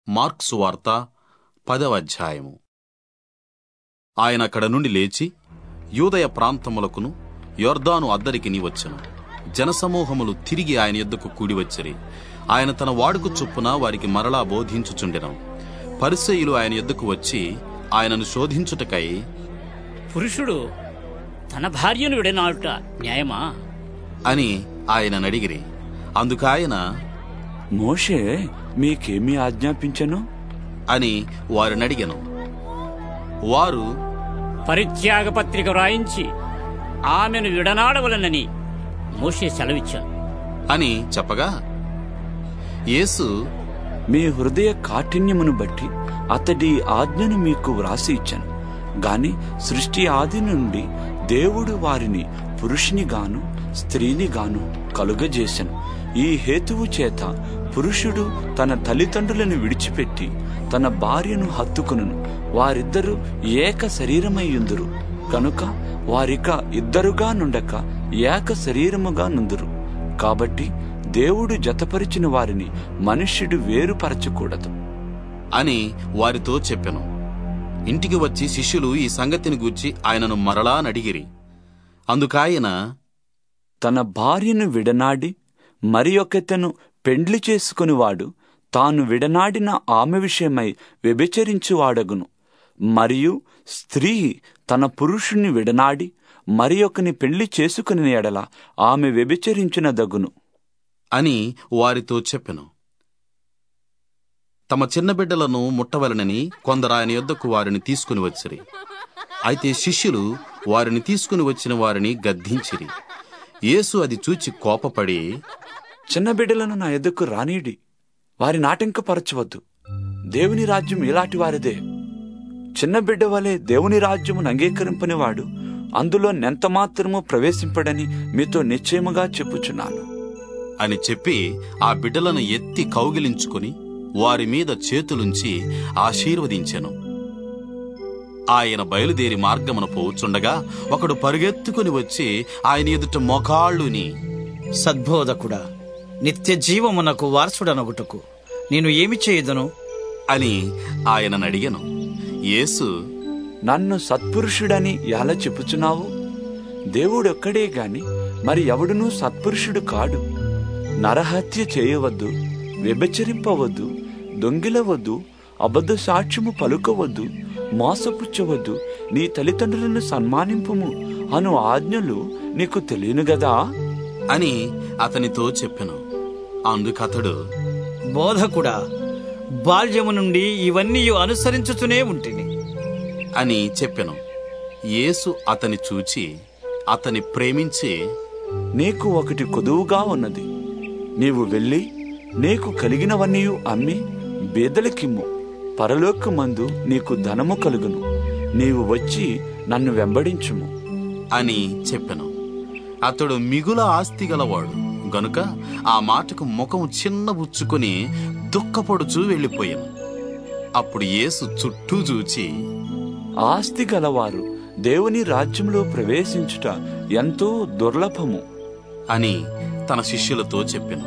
marks వార్త పదవ అధ్యాయము ఆయన అక్కడ నుండి లేచి యూదయ ప్రాంతములకును యొర్దాను అద్దరికిని వచ్చెను జనసమూహములు తిరిగి ఆయన యొద్దకు కూడి వచ్చిరి ఆయన తన వాడుకు చొప్పున వారికి మరలా బోధించుచుండెను పరిసయులు ఆయన యొద్దకు వచ్చి ఆయనను శోధించుటకై పురుషుడు తన భార్యను విడనాడుట న్యాయమా అని ఆయన నడిగిరి అందుకాయన మోషే మీకేమి ఆజ్ఞాపించను అని వారినడిగెను వారు పరిత్యాగ పత్రిక వ్రాయించి ఆమెను విడనాడవలనని మోషే సెలవిచ్చాను అని చెప్పగా యేసు మీ హృదయ కాఠిన్యమును బట్టి అతడి ఆజ్ఞను మీకు వ్రాసి ఇచ్చాను గాని సృష్టి ఆది నుండి దేవుడు వారిని పురుషుని గాను స్త్రీని గాను కలుగజేశాను ఈ హేతువు చేత పురుషుడు తన తల్లిదండ్రులను విడిచిపెట్టి తన భార్యను హత్తుకును వారిద్దరూ ఏక శరీరమయ్యుందురు కనుక వారిక ఇద్దరుగా నుండక ఏక శరీరముగా నుందురు కాబట్టి దేవుడు జతపరిచిన వారిని మనుష్యుడు వేరుపరచకూడదు అని వారితో చెప్పెను ఇంటికి వచ్చి శిష్యులు ఈ సంగతిని గూర్చి ఆయనను మరలా నడిగిరి అందుకాయన తన భార్యను విడనాడి మరి ఒకతను పెండ్లి చేసుకునివాడు తాను విడనాడిన ఆమె విషయమై వ్యభిచరించువాడగును మరియు స్త్రీ తన పురుషుణ్ణి విడనాడి మరి ఒకని పెళ్లి చేసుకుని ఎడల ఆమె వ్యభిచరించిన దగును అని వారితో చెప్పెను తమ చిన్న బిడ్డలను ముట్టవలనని కొందరు ఆయన యొద్దకు వారిని తీసుకుని వచ్చిరి అయితే శిష్యులు వారిని తీసుకుని వచ్చిన వారిని గద్దించిరి యేసు అది చూచి కోపపడి చిన్న బిడ్డలను నా ఎద్దుకు రానీడి వారి నాటంకపరచవద్దు దేవుని రాజ్యం ఇలాంటి వారిదే చిన్న బిడ్డ వలె దేవుని రాజ్యమును అంగీకరింపనివాడు అందులో నెంత మాత్రము ప్రవేశింపడని మీతో నిశ్చయముగా చెప్పుచున్నాను అని చెప్పి ఆ బిడ్డలను ఎత్తి కౌగిలించుకుని వారి మీద చేతులుంచి ఆశీర్వదించెను ఆయన బయలుదేరి మార్గమున పోవుచుండగా ఒకడు పరుగెత్తుకుని వచ్చి ఆయన ఎదుట మొకాళ్ళుని సద్బోధకుడా నిత్య జీవమునకు వారసుడనొగుటకు నేను ఏమి చేయదును అని ఆయనను అడిగెను యేసు నన్ను సత్పురుషుడని ఎలా చెప్పుచున్నావు దేవుడొక్కడే గాని మరి ఎవడునూ సత్పురుషుడు కాడు నరహత్య చేయవద్దు వ్యభిచరింపవద్దు దొంగిలవద్దు అబద్ధ సాక్ష్యము పలుకవద్దు మోసపుచ్చవద్దు నీ తల్లిదండ్రులను సన్మానింపుము అను ఆజ్ఞలు నీకు తెలియను గదా అని అతనితో చెప్పెను అందుకతడు బోధకుడా బాల్యము నుండి ఇవన్నీ అనుసరించుతూనే ఉంటిని అని చెప్పెను యేసు అతని చూచి అతని ప్రేమించి నీకు ఒకటి కొదువుగా ఉన్నది నీవు వెళ్ళి నీకు కలిగినవన్నీ అమ్మి బీదలకిమ్ము పరలోకమందు నీకు ధనము కలుగును నీవు వచ్చి నన్ను వెంబడించుము అని చెప్పెను అతడు మిగుల ఆస్తి గలవాడు గనుక ఆ మాటకు ముఖం చిన్నబుచ్చుకొని దుఃఖపడుచూ వెళ్ళిపోయాను అప్పుడు యేసు చుట్టూ చూచి ఆస్తి గలవారు దేవుని రాజ్యంలో ప్రవేశించుట ఎంతో దుర్లభము అని తన శిష్యులతో చెప్పెను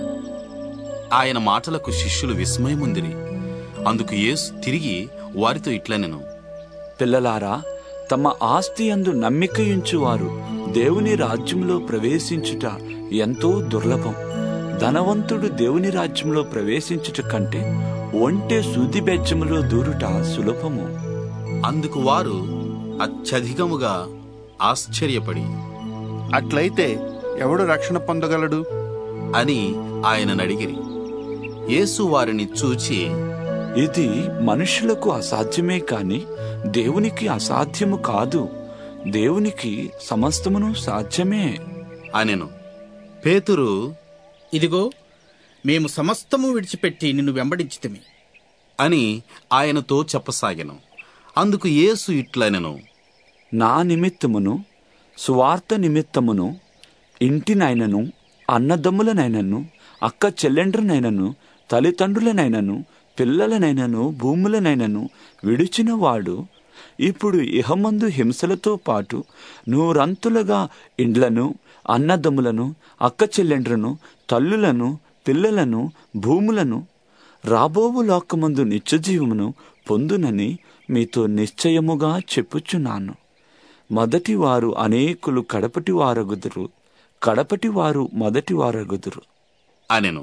ఆయన మాటలకు శిష్యులు విస్మయముందిరి అందుకు యేసు తిరిగి వారితో ఇట్లనెను పిల్లలారా తమ ఆస్తి అందు నమ్మికయుంచువారు దేవుని రాజ్యంలో ప్రవేశించుట ఎంతో దుర్లభం ధనవంతుడు దేవుని రాజ్యంలో ప్రవేశించుట కంటే ఒంటె సూది బెజ్జములో దూరుట సులభము అందుకు వారు అత్యధికముగా ఆశ్చర్యపడి అట్లయితే ఎవడు రక్షణ పొందగలడు అని ఆయనను అడిగిరి యేసు వారిని చూచి ఇది మనుషులకు అసాధ్యమే కాని దేవునికి అసాధ్యము కాదు దేవునికి సమస్తమును సాధ్యమే అనెను పేతురు ఇదిగో మేము సమస్తము విడిచిపెట్టి నిన్ను వెంబడించితిమి అని ఆయనతో చెప్పసాగెను అందుకు యేసు ఇట్లనెను నా నిమిత్తమును సువార్త నిమిత్తమును ఇంటినైనను అన్నదమ్ములనైనను అక్క చెల్లెండ్రనైనను తల్లిదండ్రులనైనను పిల్లలనైనను భూములనైనను విడిచినవాడు ఇప్పుడు ఇహమందు హింసలతో పాటు నూరంతులుగా ఇండ్లను అన్నదమ్ములను అక్క చెల్లెండ్రను తల్లులను పిల్లలను భూములను రాబోవు లోకమందు నిత్యజీవమును పొందునని మీతో నిశ్చయముగా చెప్పుచున్నాను మొదటి వారు అనేకులు కడపటి వారగుదురు కడపటి వారు మొదటి వారగుదురు అనెను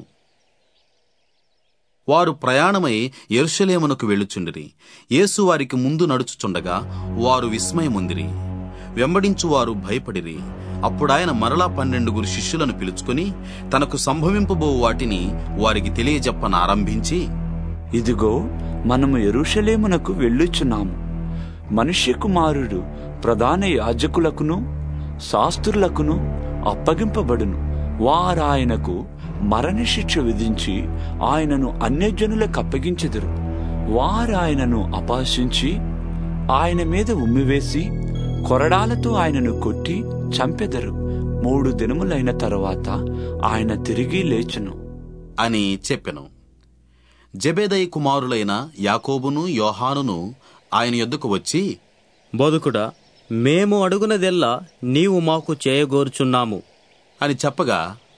వారు ప్రయాణమై ఎరుషలేమునకు వెళ్ళుచుండిరి యేసు వారికి ముందు నడుచుచుండగా వారు విస్మయముందిరి వెంబడించువారు భయపడిరి అప్పుడాయన మరలా పన్నెండుగురు శిష్యులను పిలుచుకుని తనకు సంభవింపబో వాటిని వారికి తెలియజెప్పనారంభించి ఇదిగో మనము ఎరుషలేమునకు వెళ్ళుచున్నాము మనుష్య కుమారుడు ప్రధాన యాజకులకును శాస్త్రులకును అప్పగింపబడును వారాయనకు మరణశిక్ష విధించి ఆయనను అన్యజనులకు అప్పగించెదరు వారాయనను అపహసించి ఆయన మీద ఉమ్మివేసి కొరడాలతో ఆయనను కొట్టి చంపెదరు మూడు దినములైన తరువాత ఆయన తిరిగి లేచును అని చెప్పెను జబేదయి కుమారులైన యాకోబును యోహానును ఆయన యొద్దకు వచ్చి బోధకుడా మేము అడుగునదెల్లా నీవు మాకు చేయగోరుచున్నాము అని చెప్పగా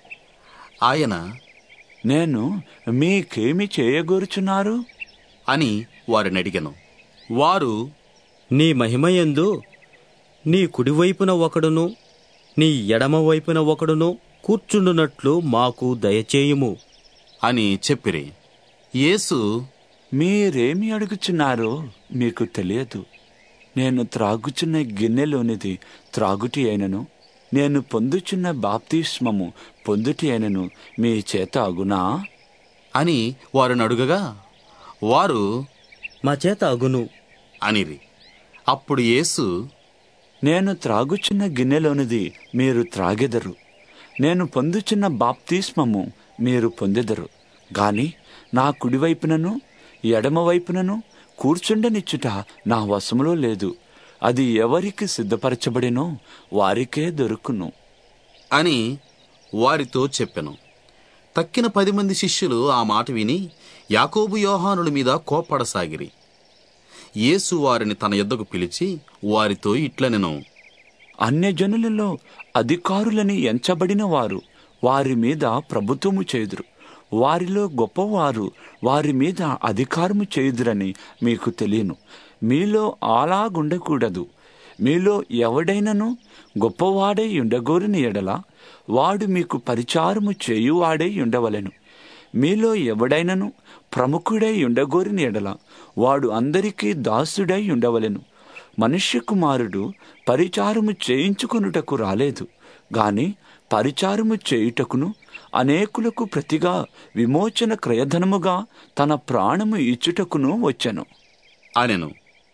ఆయన నేను మీకేమి చేయగోరుచున్నారు అని వారిని అడిగెను వారు నీ మహిమయందు నీ కుడివైపున ఒకడును నీ ఎడమ వైపున ఒకడును కూర్చుండునట్లు మాకు దయచేయుము అని చెప్పిరి యేసు మీరేమి అడుగుచున్నారో మీకు తెలియదు నేను త్రాగుచున్న గిన్నెలోనిది త్రాగుటి అయినను నేను పొందుచున్న బాప్తిస్మము పొందుటి అయినను మీ చేత అగునా అని వారిని అడుగగా వారు మా చేత అగును అనిరి అప్పుడు యేసు నేను త్రాగుచున్న గిన్నెలోనిది మీరు త్రాగెదరు నేను పొందుచున్న బాప్తిస్మము మీరు పొందెదరు గాని నా కుడివైపునను ఎడమవైపునను కూర్చుండనిచ్చుట నా వశములో లేదు అది ఎవరికి సిద్ధపరచబడినో వారికే దొరుకును అని వారితో చెప్పెను తక్కిన పది మంది శిష్యులు ఆ మాట విని యాకోబు యోహానుల మీద కోప్పడసాగిరి యేసు వారిని తన యొద్దకు పిలిచి వారితో ఇట్లనెను అన్యజనులలో అధికారులని ఎంచబడిన వారు వారి మీద ప్రభుత్వము చేదురు వారిలో గొప్పవారు వారి మీద అధికారము చేయుదురని మీకు తెలియను మీలో అలాగుండకూడదు మీలో ఎవడైనను గొప్పవాడై ఉండగోరిన ఎడల వాడు మీకు పరిచారము చేయువాడై ఉండవలెను మీలో ఎవడైనను ప్రముఖుడై ఉండగోరిన ఎడల వాడు అందరికీ దాసుడై ఉండవలెను మనుష్య కుమారుడు పరిచారము చేయించుకొనుటకు రాలేదు గాని పరిచారము చేయుటకును అనేకులకు ప్రతిగా విమోచన క్రయధనముగా తన ప్రాణము ఇచ్చుటకును వచ్చెను అనెను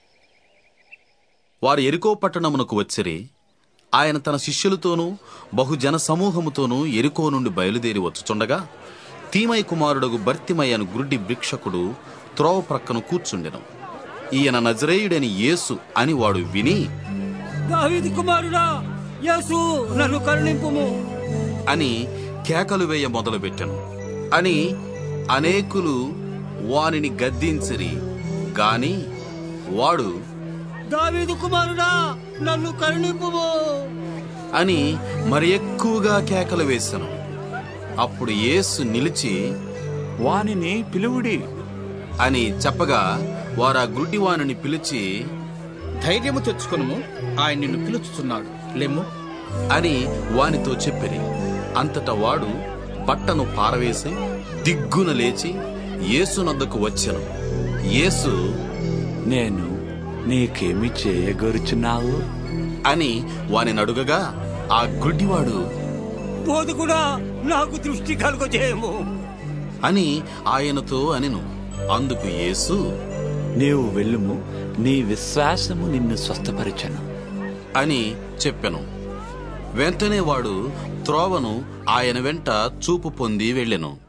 వారు ఎరికో పట్టణమునకు వచ్చిరి ఆయన తన శిష్యులతోనూ బహుజన సమూహముతోనూ ఎరికో నుండి బయలుదేరి వచ్చుచుండగా తీమై కుమారుడగు బర్తిమై అను గుడ్డి భిక్షకుడు త్రోవ ప్రక్కన కూర్చుండెను ఈయన నజరేయుడని యేసు అని వాడు విని దావీదు కుమారుడా యేసు నన్ను కరుణింపుము అని కేకలు వేయ మొదలుపెట్టెను అని అనేకులు వానిని గద్దించిరి గాని వాడు దావీదు కుమారుడా నన్ను కరుణింపుము అని మరి ఎక్కువగా కేకలు వేశాను అప్పుడు యేసు నిలిచి వానిని పిలువుడి అని చెప్పగా వారు ఆ గుడ్డివానిని పిలిచి ధైర్యము తెచ్చుకొనుము ఆయన నిన్ను పిలుచుచున్నాడు లెమ్ము అని వానితో చెప్పిరి అంతటా వాడు బట్టను పారవేసి దిగ్గున లేచి యేసునొద్దకు వచ్చెను యేసు నేను నీకేమి చేయగోరుచున్నావు అని వానిని అడుగగా ఆ గుడ్డివాడు బోధకుడా నాకు దృష్టి కలుగజేయము అని ఆయనతో అనెను అందుకు యేసు నీవు వెళ్ళుము నీ విశ్వాసము నిన్ను స్వస్థపరచను అని చెప్పెను వెంటనే వాడు త్రోవను ఆయన వెంట చూపు పొంది వెళ్ళెను